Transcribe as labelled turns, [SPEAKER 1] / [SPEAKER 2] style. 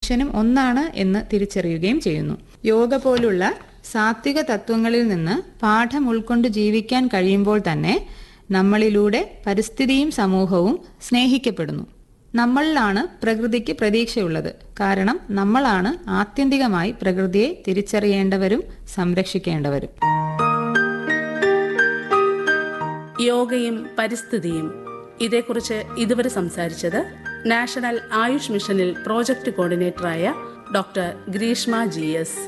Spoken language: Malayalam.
[SPEAKER 1] മനുഷ്യനും ഒന്നാണ് എന്ന് തിരിച്ചറിയുകയും ചെയ്യുന്നു യോഗ പോലുള്ള സാത്വിക തത്വങ്ങളിൽ നിന്ന് പാഠം ഉൾക്കൊണ്ട് ജീവിക്കാൻ കഴിയുമ്പോൾ തന്നെ നമ്മളിലൂടെ പരിസ്ഥിതിയും സമൂഹവും സ്നേഹിക്കപ്പെടുന്നു നമ്മളിലാണ് പ്രകൃതിക്ക് പ്രതീക്ഷയുള്ളത് കാരണം നമ്മളാണ് ആത്യന്തികമായി പ്രകൃതിയെ തിരിച്ചറിയേണ്ടവരും സംരക്ഷിക്കേണ്ടവരും
[SPEAKER 2] യോഗയും പരിസ്ഥിതിയും ഇതേക്കുറിച്ച് ഇതുവരെ സംസാരിച്ചത് നാഷണൽ ആയുഷ് മിഷനിൽ പ്രോജക്ട് കോർഡിനേറ്ററായ ഡോക്ടർ ഗ്രീഷ്മ ജി എസ്